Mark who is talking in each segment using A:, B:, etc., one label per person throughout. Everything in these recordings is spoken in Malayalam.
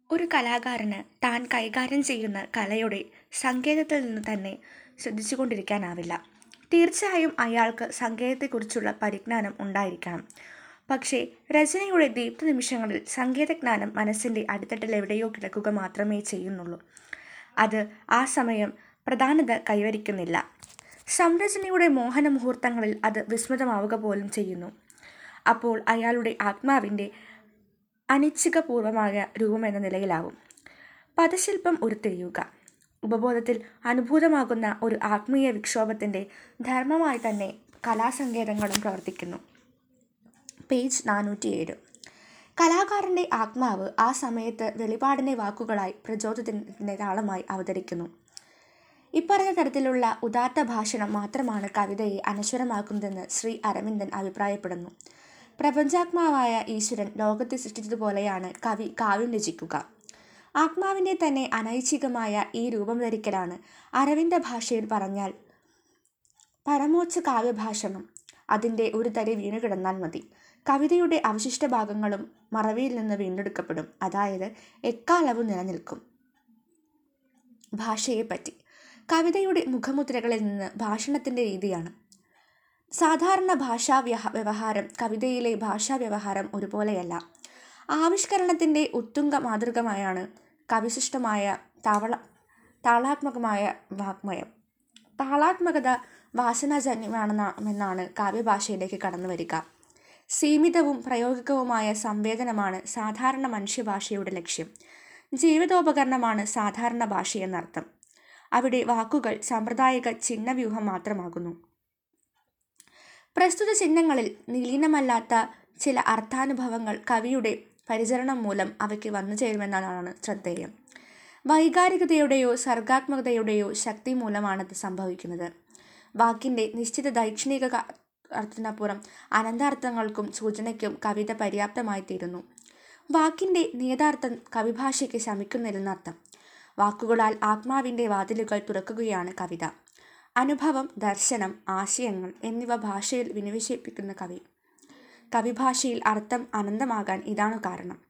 A: ഒരു കലാകാരന് താൻ കൈകാര്യം ചെയ്യുന്ന കലയുടെ സങ്കേതത്തിൽ നിന്ന് തന്നെ ശ്രദ്ധിച്ചുകൊണ്ടിരിക്കാനാവില്ല. തീർച്ചയായും അയാൾക്ക് സങ്കേതത്തെക്കുറിച്ചുള്ള പരിജ്ഞാനം ഉണ്ടായിരിക്കണം. പക്ഷേ രചനയുടെ ദീപ്തനിമിഷങ്ങളിൽ സങ്കേതജ്ഞാനം മനസ്സിന്റെ അടിത്തട്ടിലെവിടെയോ കിടക്കുക മാത്രമേ ചെയ്യുന്നുള്ളൂ. അത് ആ സമയം പ്രധാനത കൈവരിക്കുന്നില്ല. സംരചനയുടെ മോഹനമുഹൂർത്തങ്ങളിൽ അത് വിസ്മൃതമാവുക പോലും ചെയ്യുന്നു. അപ്പോൾ അയാളുടെ ആത്മാവിന്റെ അനിച്ഛികപൂർവമായ രൂപമെന്ന നിലയിലാവും പദശില്പം ഉരുത്തിരിയുക. ഉപബോധത്തിൽ അനുഭൂതമാകുന്ന ഒരു ആത്മീയ വിക്ഷോഭത്തിന്റെ ധർമ്മമായിത്തന്നെ കലാസങ്കേതങ്ങളും പ്രവർത്തിക്കുന്നു. പേജ് നാനൂറ്റിയേഴ്. കലാകാരന്റെ ആത്മാവ് ആ സമയത്ത് വെളിപാടിന്റെ വാക്കുകളായി പ്രചോദനത്തിന്റെ താളമായി അവതരിക്കുന്നു. ഇപ്പറഞ്ഞ തരത്തിലുള്ള ഉദാത്തഭാഷണം മാത്രമാണ് കവിതയെ അനശ്വരമാക്കുന്നതെന്ന് ശ്രീ അരവിന്ദൻ അഭിപ്രായപ്പെടുന്നു. പ്രപഞ്ചാത്മാവായ ഈശ്വരൻ ലോകത്തെ സൃഷ്ടിച്ചതുപോലെയാണ് കവി കാവ്യം രചിക്കുക. ആത്മാവിന്റെ തന്നെ അനൈച്ഛികമായ ഈ രൂപംധരിക്കലാണ് അരവിന്ദഭാഷയിൽ പറഞ്ഞാൽ പരമോച്ചഃ കാവ്യഭാഷണം. അതിന്റെ ഒരു തരി വീണുകിടന്നാൽ മതി, കവിതയുടെ അവശിഷ്ടഭാഗങ്ങളും മറവിയിൽനിന്ന് വീണ്ടെടുക്കപ്പെടും. അതായത് എക്കാലവും നിലനിൽക്കും. ഭാഷയെപ്പറ്റി. കവിതയുടെ മുഖമുദ്രകളിൽ ഒന്ന് ഭാഷണത്തിന്റെ രീതിയാണ്. സാധാരണ ഭാഷാവ്യവഹാരം കവിതയിലെ ഭാഷാവ്യവഹാരം ഒരുപോലെയല്ല. ആവിഷ്കരണത്തിന്റെ ഉത്തുംഗ മാതൃകയാണ് കവിസൃഷ്ടമായ താളാത്മകമായ വാങ്മയം. താളാത്മകത വാസനാജന്യമാണെന്നാണ് കാവ്യഭാഷയിലേക്ക് കടന്നുവരിക. സീമിതവും പ്രായോഗികവുമായ സംവേദനമാണ് സാധാരണ മനുഷ്യഭാഷയുടെ ലക്ഷ്യം. ജീവിതോപകരണമാണ് സാധാരണ ഭാഷയെന്നർത്ഥം. അവിടെ വാക്കുകൾ സാമ്പ്രദായിക ചിഹ്നവ്യൂഹം മാത്രമാകുന്നു. പ്രസ്തുത ചിഹ്നങ്ങളിൽ നിലീനമല്ലാത്ത ചില അർത്ഥാനുഭവങ്ങൾ കവിയുടെ പരിചരണം മൂലം അവയ്ക്ക് വന്നുചേരുമെന്നതാണ് ശ്രദ്ധേയം. വൈകാരികതയുടെയോ സർഗാത്മകതയുടെയോ ശക്തി മൂലമാണത് സംഭവിക്കുന്നത്. വാക്കിന്റെ നിശ്ചിത ദൈക്ഷണിക അർത്ഥത്തിനപ്പുറം അനന്താർത്ഥങ്ങൾക്കും സൂചനയ്ക്കും കവിത പര്യാപ്തമായിത്തീരുന്നു. വാക്കിന്റെ നിയതാർത്ഥം കവിഭാഷയ്ക്ക് ശമിക്കുന്നില്ലെന്നർത്ഥം. വാക്കുകളാൽ ആത്മാവിന്റെ വാതിലുകൾ തുറക്കുകയാണ് കവിത. അനുഭവം, ദർശനം, ആശയങ്ങൾ എന്നിവ ഭാഷയിൽ വിനിവേശിപ്പിക്കുന്ന കവി. കവിഭാഷയിൽ അർത്ഥം അനന്തമാകാൻ ഇതാണു കാരണം.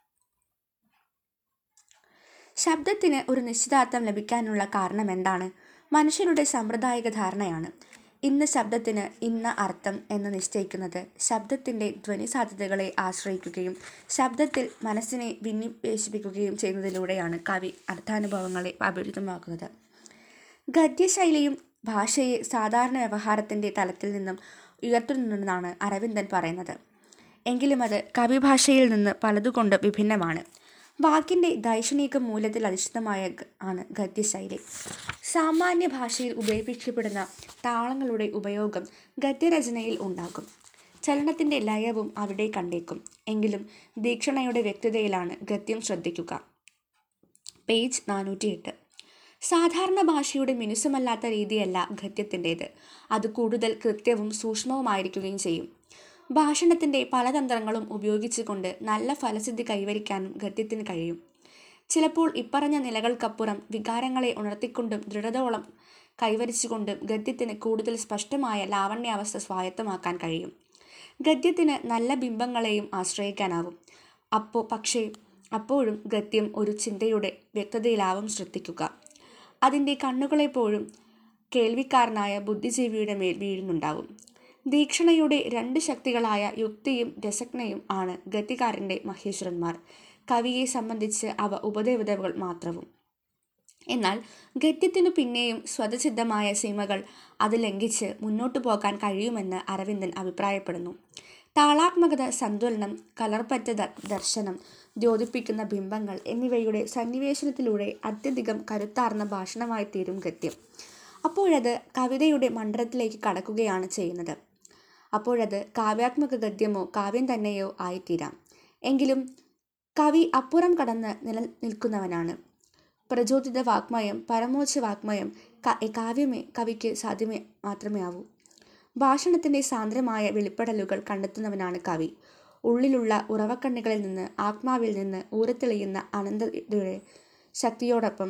A: ശബ്ദത്തിന് ഒരു നിശ്ചിതാർത്ഥം ലഭിക്കാനുള്ള കാരണമെന്താണ്? മനുഷ്യരുടെ സാമ്പ്രദായിക ധാരണയാണ് ഇന്ന ശബ്ദത്തിന് ഇന്ന അർത്ഥം എന്ന് നിശ്ചയിക്കുന്നത്. ശബ്ദത്തിന്റെ ധ്വനിസാധ്യതകളെ ആശ്രയിക്കുകയും ശബ്ദത്തിൽ മനസ്സിനെ വിനിവേശിപ്പിക്കുകയും ചെയ്യുന്നതിലൂടെയാണ് കവി അർത്ഥാനുഭവങ്ങളെ അഭിവൃദ്ധമാക്കുന്നത്. ഗദ്യശൈലിയും ഭാഷയെ സാധാരണ വ്യവഹാരത്തിന്റെ തലത്തിൽനിന്നും ഉയർത്തുന്നുണ്ടെന്നാണ് അരവിന്ദൻ പറയുന്നത്. എങ്കിലുമത് കവിഭാഷയിൽനിന്ന് പലതുകൊണ്ടും വിഭിന്നമാണ്. വാക്കിന്റെ ദൈക്ഷണിക മൂല്യത്തിൽ അധിഷ്ഠിതമാണ് ഗദ്യശൈലി. സാമാന്യഭാഷയിൽ ഉപയോഗിക്കപ്പെടുന്ന താളങ്ങളുടെ ഉപയോഗം ഗദ്യരചനയിൽ ഉണ്ടാകും. ചലനത്തിന്റെ ലയവും അവിടെ കണ്ടേക്കും. എങ്കിലും ദീക്ഷണയുടെ വ്യക്തതയിലാണ് ഗദ്യം ശ്രദ്ധിക്കുക. പേജ് നാനൂറ്റിയെട്ട്. സാധാരണ ഭാഷയുടെ മിനുസമല്ലാത്ത രീതിയല്ല ഗദ്യത്തിന്റേത്. അത് കൂടുതൽ കൃത്യവും സൂക്ഷ്മവുമായിരിക്കുകയും ചെയ്യും. ഭാഷണത്തിന്റെ പല തന്ത്രങ്ങളും ഉപയോഗിച്ചുകൊണ്ട് നല്ല ഫലസിദ്ധി കൈവരിക്കാനും ഗദ്യത്തിന് കഴിയും. ചിലപ്പോൾ ഇപ്പറഞ്ഞ നിലകൾക്കപ്പുറം വികാരങ്ങളെ ഉണർത്തിക്കൊണ്ടും ദൃഢതോളം കൈവരിച്ചുകൊണ്ടും ഗദ്യത്തിന് കൂടുതൽ സ്പഷ്ടമായ ലാവണ്യാവസ്ഥ സ്വായത്തമാക്കാൻ കഴിയും. ഗദ്യത്തിന് നല്ല ബിംബങ്ങളെയും ആശ്രയിക്കാനാവും. പക്ഷേ അപ്പോഴും ഗദ്യം ഒരു ചിന്തയുടെ വ്യക്തതയിലാവും ശ്രദ്ധിക്കുക. അതിന്റെ കണ്ണുകളെപ്പോഴും കേൾവിക്കാരനായ ബുദ്ധിജീവിയുടെ മേൽ വീഴുന്നുണ്ടാവും. ദീക്ഷണയുടെ രണ്ട് ശക്തികളായ യുക്തിയും രസജ്ഞയും ആണ് ഗദ്യകാരന്റെ മഹേശ്വരന്മാർ. കവിയെ സംബന്ധിച്ച് അവ ഉപദേവതകൾ മാത്രവും. എന്നാൽ ഗദ്യത്തിനു പിന്നെയും സ്വതസിദ്ധമായ സീമകൾ അത് ലംഘിച്ച് മുന്നോട്ടുപോകാൻ കഴിയുമെന്ന് അരവിന്ദൻ അഭിപ്രായപ്പെടുന്നു. താളാത്മകത, സന്തുലനം, കലർപ്പറ്റ ദർശനം, ദ്യോതിപ്പിക്കുന്ന ബിംബങ്ങൾ എന്നിവയുടെ സന്നിവേശത്തിലൂടെ അത്യധികം കരുത്താർന്ന ഭാഷണമായിത്തീരും ഗദ്യം. അപ്പോഴത് കവിതയുടെ മണ്ഡലത്തിലേക്ക് കടക്കുകയാണ് ചെയ്യുന്നത്. അപ്പോഴത് കാവ്യാത്മക ഗദ്യമോ കാവ്യം തന്നെയോ ആയിത്തീരാം. എങ്കിലും കവി അപ്പുറം കടന്ന് നിലനിൽക്കുന്നവനാണ്. പ്രചോദിത വാങ്മയം, പരമോച്ചഃ വാങ്മയം, കാവ്യമേ കവിക്ക് സാധ്യം മാത്രമാവൂ. ഭാഷണത്തിന്റെ സാന്ദ്രമായ വെളിപ്പെടലുകൾ കണ്ടെത്തുന്നവനാണ് കവി. ഉള്ളിലുള്ള ഉറവക്കണ്ണികളിൽനിന്ന് ആത്മാവിൽനിന്ന് ഊറിത്തെളിയുന്ന അനന്തതയുടെ ശക്തിയോടൊപ്പം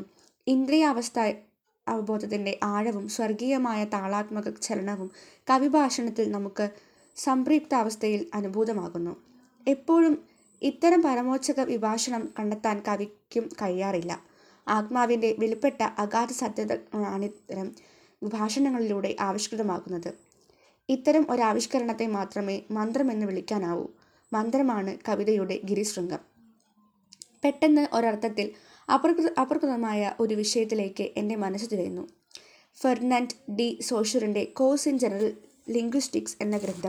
A: ഇന്ദ്രിയാവബോധത്തിന്റെ ആഴവും സ്വർഗീയമായ താളാത്മക ചലനവും കവിഭാഷണത്തിൽ നമുക്ക് സംപൃക്താവസ്ഥയിൽ അനുഭൂതമാകുന്നു. എപ്പോഴും ഇത്തരം പരമോച്ചക വിഭാഷണം കണ്ടെത്താൻ കവിക്കും കഴിയാറില്ല. ആത്മാവിന്റെ വെളിപ്പെട്ട അഗാധ സത്യങ്ങളാണിത്തരം വിഭാഷണങ്ങളിലൂടെ ആവിഷ്കൃതമാകുന്നത്. ഇത്തരം ഒരാവിഷ്കരണത്തെ മാത്രമേ മന്ത്രമെന്ന് വിളിക്കാനാവൂ. മന്ത്രമാണ് കവിതയുടെ ഗിരിശൃംഗം. പെട്ടെന്ന് ഒരർത്ഥത്തിൽ അപ്രകൃതമായ ഒരു വിഷയത്തിലേക്ക് എന്റെ മനസ്സ് തിരയുന്നു. ഫെർഡിനന്റ് ഡി സോഷറിന്റെ കോഴ്സ് ഇൻ ജനറൽ ലിംഗ്വിസ്റ്റിക്സ് എന്ന ഗ്രന്ഥം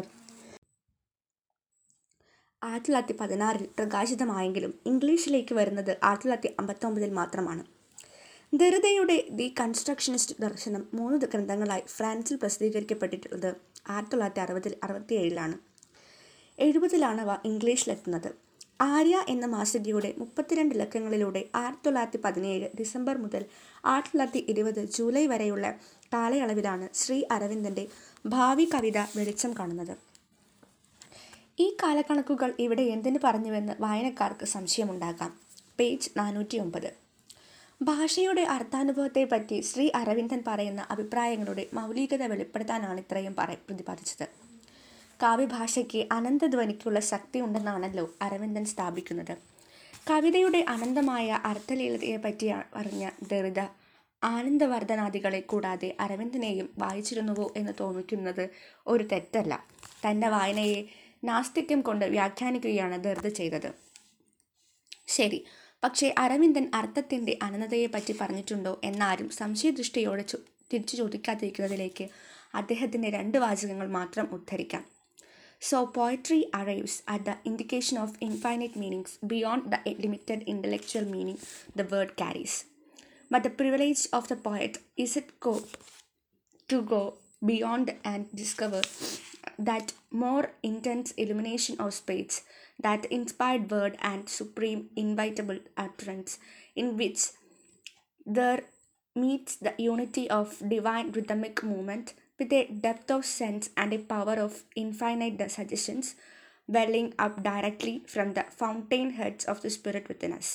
A: ആയിരത്തി തൊള്ളായിരത്തി പതിനാറിൽ പ്രകാശിതമായെങ്കിലും ഇംഗ്ലീഷിലേക്ക് വരുന്നത് ആയിരത്തി തൊള്ളായിരത്തി അമ്പത്തൊമ്പതിൽ മാത്രമാണ്. ദെറിദയുടെ ദി കൺസ്ട്രക്ഷനിസ്റ്റ് ദർശനം മൂന്ന് ഗ്രന്ഥങ്ങളായി ഫ്രാൻസിൽ പ്രസിദ്ധീകരിക്കപ്പെട്ടിട്ടുള്ളത് ആയിരത്തി തൊള്ളായിരത്തി അറുപത്തിയേഴിലാണ്. എഴുപതിലാണവ ഇംഗ്ലീഷിലെത്തുന്നത്. ആര്യ എന്ന മാസികയുടെ മുപ്പത്തിരണ്ട് ലക്കങ്ങളിലൂടെ ആയിരത്തി തൊള്ളായിരത്തി പതിനേഴ് ഡിസംബർ മുതൽ ആയിരത്തി തൊള്ളായിരത്തി ഇരുപത് ജൂലൈ വരെയുള്ള കാലയളവിലാണ് ശ്രീ അരവിന്ദന്റെ ഭാവി കവിത വെളിച്ചം കാണുന്നത്. ഈ കാലക്കണക്കുകൾ ഇവിടെ എന്തിന് പറഞ്ഞുവെന്ന് വായനക്കാർക്ക് സംശയമുണ്ടാകാം. പേജ് നാനൂറ്റിയൊമ്പത്. ഭാഷയുടെ അർത്ഥാനുഭവത്തെപ്പറ്റി ശ്രീ അരവിന്ദൻ പറയുന്ന അഭിപ്രായങ്ങളുടെ മൗലികത വെളിപ്പെടുത്താനാണിത്രയും പ്രതിപാദിച്ചത്. കാവ്യഭാഷയ്ക്ക് അനന്തധ്വനിക്കുള്ള ശക്തിയുണ്ടെന്നാണല്ലോ അരവിന്ദൻ സ്ഥാപിക്കുന്നത്. കവിതയുടെ അനന്തമായ അർത്ഥലീലതയെപ്പറ്റി പറഞ്ഞ ദെറിദ ആനന്ദവർദ്ധനാദികളെ കൂടാതെ അരവിന്ദനെയും വായിച്ചിരുന്നുവോ എന്ന് തോന്നിക്കുന്നത് ഒരു തെറ്റല്ല. തന്റെ വായനയെ നാസ്തിക്യം കൊണ്ട് വ്യാഖ്യാനിക്കുകയാണ് ദെറിദ ചെയ്തത്. ശരി. പക്ഷേ അരവിന്ദൻ അർത്ഥത്തിന്റെ അനന്തതയെപ്പറ്റി പറഞ്ഞിട്ടുണ്ടോ എന്നാരും സംശയദൃഷ്ടിയോടെ തിരിച്ചു ചോദിക്കാതിരിക്കുന്നതിലേക്ക് അദ്ദേഹത്തിന്റെ രണ്ട് വാചകങ്ങൾ മാത്രം ഉദ്ധരിക്കാം. So poetry arrives at the indication of infinite meanings beyond the limited intellectual meaning the word carries. But the privilege of the poet is to go beyond and discover that more intense illumination of speech, that inspired word and supreme inevitable utterance, in which there meets the unity of divine rhythmic movement with a depth of sense and a power of infinite suggestions welling up directly from the fountain heads of the spirit within us.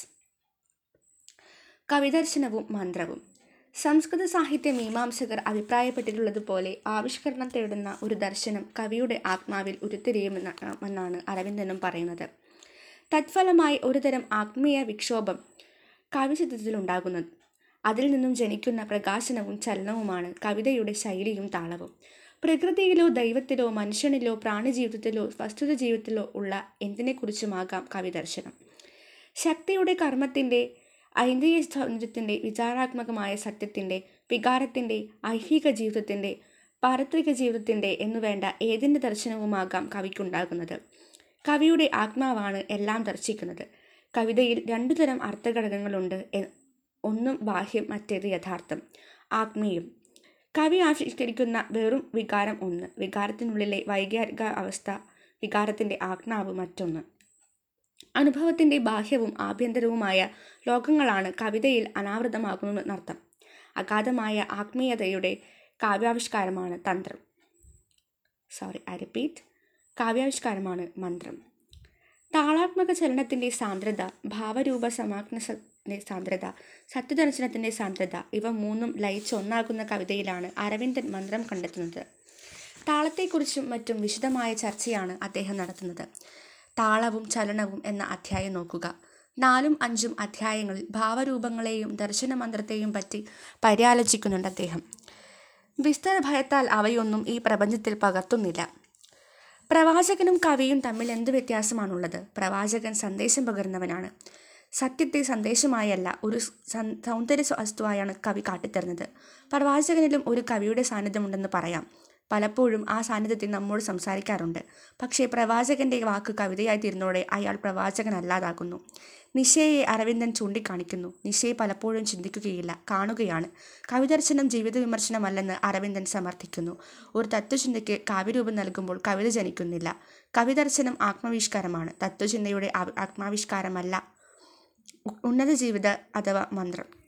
A: കവിദർശനവും മന്ത്രവും സംസ്കൃത സാഹിത്യ മീമാംസകർ അഭിപ്രായപ്പെട്ടിട്ടുള്ളതുപോലെ ആവിഷ്കരണം തേടുന്ന ഒരു ദർശനം കവിയുടെ ആത്മാവിൽ ഉരുത്തിരിയുമെന്നാണ് അരവിന്ദനും പറയുന്നത്. തത്ഫലമായി ഒരുതരം ആത്മീയ വിക്ഷോഭം കാവ്യചിത്രത്തിലുണ്ടാകുന്നു. അതിൽ നിന്നും ജനിക്കുന്ന പ്രകാശനവും ചലനവുമാണ് കവിതയുടെ ശൈലിയും താളവും. പ്രകൃതിയിലോ ദൈവത്തിലോ മനുഷ്യനിലോ പ്രാണിജീവിതത്തിലോ വസ്തുതജീവിതത്തിലോ ഉള്ള എന്തിനെക്കുറിച്ചുമാകാം കവിദർശനം. ശക്തിയുടെ കർമ്മത്തിന്റെ ഐന്ദ്രിയ സൗന്ദര്യത്തിന്റെ വിചാരാത്മകമായ സത്യത്തിന്റെ വികാരത്തിന്റെ ഐഹിക ജീവിതത്തിന്റെ പാരത്രിക ജീവിതത്തിന്റെ എന്നുവേണ്ട ഏതിന്റെ ദർശനവുമാകാം കവിക്കുണ്ടാകുന്നത്. കവിയുടെ ആത്മാവാണ് എല്ലാം ദർശിക്കുന്നത്. കവിതയിൽ രണ്ടുതരം അർത്ഥഘടകങ്ങളുണ്ട്. ഒന്ന് ബാഹ്യം മറ്റേത് യഥാർത്ഥം, ആത്മീയം. കവി ആവിഷ്കരിക്കുന്ന വെറും വികാരം ഒന്ന്. വികാരത്തിനുള്ളിലെ വൈകാരികാവസ്ഥ വികാരത്തിന്റെ ആത്മാവ് മറ്റൊന്ന്. അനുഭവത്തിന്റെ ബാഹ്യവും ആഭ്യന്തരവുമായ ലോകങ്ങളാണ് കവിതയിൽ അനാവൃതമാകുന്നതെന്നർത്ഥം. അഗാധമായ ആത്മീയതയുടെ കാവ്യാവിഷ്കാരമാണ് തന്ത്രം. കാവ്യാവിഷ്കാരമാണ് മന്ത്രം. താളാത്മക ചലനത്തിന്റെ സാന്ദ്രത, ഭാവരൂപ സമാഗ്നത്തിന്റെ സാന്ദ്രത, സത്വദർശനത്തിന്റെ സാന്ദ്രത ഇവ മൂന്നും ലയിച്ച് ഒന്നാകുന്ന കവിതയിലാണ് അരവിന്ദൻ മന്ത്രം കണ്ടെത്തുന്നത്. താളത്തെക്കുറിച്ചും മറ്റും വിശദമായ ചർച്ചയാണ് അദ്ദേഹം നടത്തുന്നത്. താളവും ചലനവും എന്ന അധ്യായം നോക്കുക. നാലും അഞ്ചും അധ്യായങ്ങളിൽ ഭാവരൂപങ്ങളെയും ദർശനമന്ത്രത്തെയും പറ്റി പര്യാലോചിക്കുന്നുണ്ടദ്ദേഹം. വിസ്തരഭയത്താൽ അവയൊന്നും ഈ പ്രപഞ്ചത്തിൽ പകർത്തുന്നില്ല. പ്രവാചകനും കവിയും തമ്മിൽ എന്തു വ്യത്യാസമാണുള്ളത്? പ്രവാചകൻ സന്ദേശം പകരുന്നവനാണ്. സത്യത്തെ സന്ദേശമായല്ല ഒരു സൗന്ദര്യവസ്തുവായാണ് കവി കാട്ടിത്തരുന്നത്. പ്രവാചകനിലും ഒരു കവിയുടെ സാന്നിധ്യമുണ്ടെന്ന് പറയാം. പലപ്പോഴും ആ സാന്നിധ്യത്തിൽ നമ്മോട് സംസാരിക്കാറുണ്ട്. പക്ഷേ പ്രവാചകന്റെ വാക്ക് കവിതയായിത്തീരുന്നതോടെ അയാൾ പ്രവാചകനല്ലാതാകുന്നു. നിശയെ അരവിന്ദൻ ചൂണ്ടിക്കാണിക്കുന്നു. നിശയെ പലപ്പോഴും ചിന്തിക്കുകയില്ല, കാണുകയാണ്. കവിദർശനം ജീവിതവിമർശനമല്ലെന്ന് അരവിന്ദൻ സമർത്ഥിക്കുന്നു. ഒരു തത്ത്വചിന്തയ്ക്ക് കാവ്യരൂപം നൽകുമ്പോൾ കവിത ജനിക്കുന്നില്ല. കവിദർശനം ആത്മാവിഷ്കാരമാണ്, തത്ത്വചിന്തയുടെ ആത്മാവിഷ്കാരമല്ല ഉന്നതജീവിത അഥവാ മന്ത്രം.